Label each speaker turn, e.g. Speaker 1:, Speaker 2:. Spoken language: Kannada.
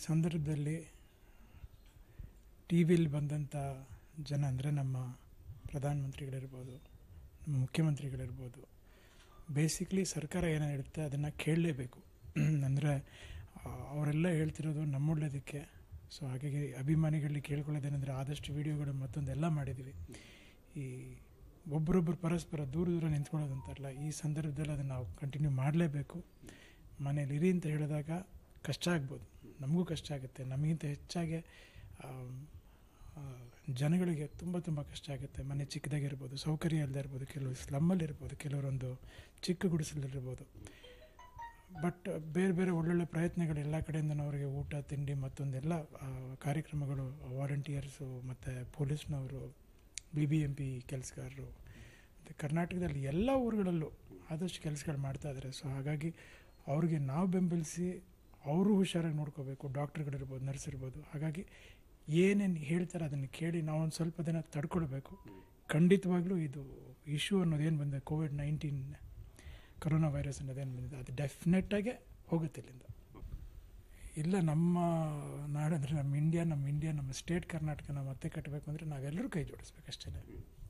Speaker 1: ಸಂದರ್ಭದಲ್ಲಿ ಟಿ ವಿಲಿ ಬಂದಂಥ ಜನ ಅಂದರೆ ನಮ್ಮ ಪ್ರಧಾನಮಂತ್ರಿಗಳಿರ್ಬೋದು ನಮ್ಮ ಮುಖ್ಯಮಂತ್ರಿಗಳಿರ್ಬೋದು ಬೇಸಿಕ್ಲಿ ಸರ್ಕಾರ ಏನು ಹೇಳುತ್ತೆ ಅದನ್ನು ಕೇಳಲೇಬೇಕು ಅಂದರೆ ಅವರೆಲ್ಲ ಹೇಳ್ತಿರೋದು ನಮ್ಮೊಳ್ಳೇದಕ್ಕೆ ಸೊ ಹಾಗಾಗಿ ಅಭಿಮಾನಿಗಳಲ್ಲಿ ಕೇಳ್ಕೊಳ್ಳೋದೇನೆಂದರೆ ಆದಷ್ಟು ವೀಡಿಯೋಗಳು ಮತ್ತೊಂದೆಲ್ಲ ಮಾಡಿದ್ದೀವಿ ಈ ಒಬ್ಬರೊಬ್ಬರು ಪರಸ್ಪರ ದೂರ ದೂರ ನಿಂತ್ಕೊಳ್ಳೋದು ಅಂತಾರಲ್ಲ ಈ ಸಂದರ್ಭದಲ್ಲಿ ಅದನ್ನು ನಾವು ಕಂಟಿನ್ಯೂ ಮಾಡಲೇಬೇಕು ಮನೇಲಿ ಇರಿ ಅಂತ ಹೇಳಿದಾಗ ಕಷ್ಟ ಆಗ್ಬೋದು ನಮಗೂ ಕಷ್ಟ ಆಗುತ್ತೆ ನಮಗಿಂತ ಹೆಚ್ಚಾಗಿ ಆಮ್, ಆ, ಜನಗಳಿಗೆ ತುಂಬ ತುಂಬ ಕಷ್ಟ ಆಗುತ್ತೆ ಮನೆ ಚಿಕ್ಕದಾಗಿರ್ಬೋದು ಸೌಕರ್ಯ ಇಲ್ಲದೆ ಇರ್ಬೋದು ಕೆಲವು ಸ್ಲಮ್ಮಲ್ಲಿ ಇರ್ಬೋದು ಕೆಲವರೊಂದು ಚಿಕ್ಕ ಗುಡಿಸಲಿರ್ಬೋದು ಬಟ್ ಬೇರೆ ಬೇರೆ ಒಳ್ಳೊಳ್ಳೆ ಪ್ರಯತ್ನಗಳು ಎಲ್ಲ ಕಡೆಯಿಂದ ಅವರಿಗೆ ಊಟ ತಿಂಡಿ ಮತ್ತೊಂದೆಲ್ಲ ಆ, ಕಾರ್ಯಕ್ರಮಗಳು ವಾಲಂಟಿಯರ್ಸು ಮತ್ತು ಪೊಲೀಸ್ನವರು ಬಿ ಬಿ ಎಂ ಪಿ ಕೆಲಸಗಾರರು ಮತ್ತು ಕರ್ನಾಟಕದಲ್ಲಿ ಎಲ್ಲ ಊರುಗಳಲ್ಲೂ ಆದಷ್ಟು ಕೆಲಸಗಳು ಮಾಡ್ತಾ ಇದ್ದಾರೆ ಸೊ ಹಾಗಾಗಿ ಅವ್ರಿಗೆ ನಾವು ಬೆಂಬಲಿಸಿ ಅವರು ಹುಷಾರಾಗಿ ನೋಡ್ಕೋಬೇಕು ಡಾಕ್ಟ್ರುಗಳಿರ್ಬೋದು ನರ್ಸ್ ಇರ್ಬೋದು ಹಾಗಾಗಿ ಏನೇನು ಹೇಳ್ತಾರೆ ಅದನ್ನು ಕೇಳಿ ನಾವು ಒಂದು ಸ್ವಲ್ಪ ದಿನ ತಡ್ಕೊಳ್ಬೇಕು ಖಂಡಿತವಾಗ್ಲೂ ಇದು ಇಶ್ಯೂ ಅನ್ನೋದೇನು ಬಂದಿದೆ ಕೋವಿಡ್ ನೈನ್ಟೀನ್ ಕರೋನಾ ವೈರಸ್ ಅನ್ನೋದೇನು ಬಂದಿದೆ ಅದು ಡೆಫಿನೆಟ್ಟಾಗೆ ಹೋಗುತ್ತೆ ಇಲ್ಲಿಂದ ಇಲ್ಲ ನಮ್ಮ ನಾಡಂದರೆ ನಮ್ಮ ಇಂಡಿಯಾ ನಮ್ಮ ಇಂಡಿಯಾ ನಮ್ಮ ಸ್ಟೇಟ್ ಕರ್ನಾಟಕನ ಮತ್ತೆ ಕಟ್ಟಬೇಕು ಅಂದರೆ ನಾವೆಲ್ಲರೂ ಕೈ ಜೋಡಿಸ್ಬೇಕು ಅಷ್ಟೇ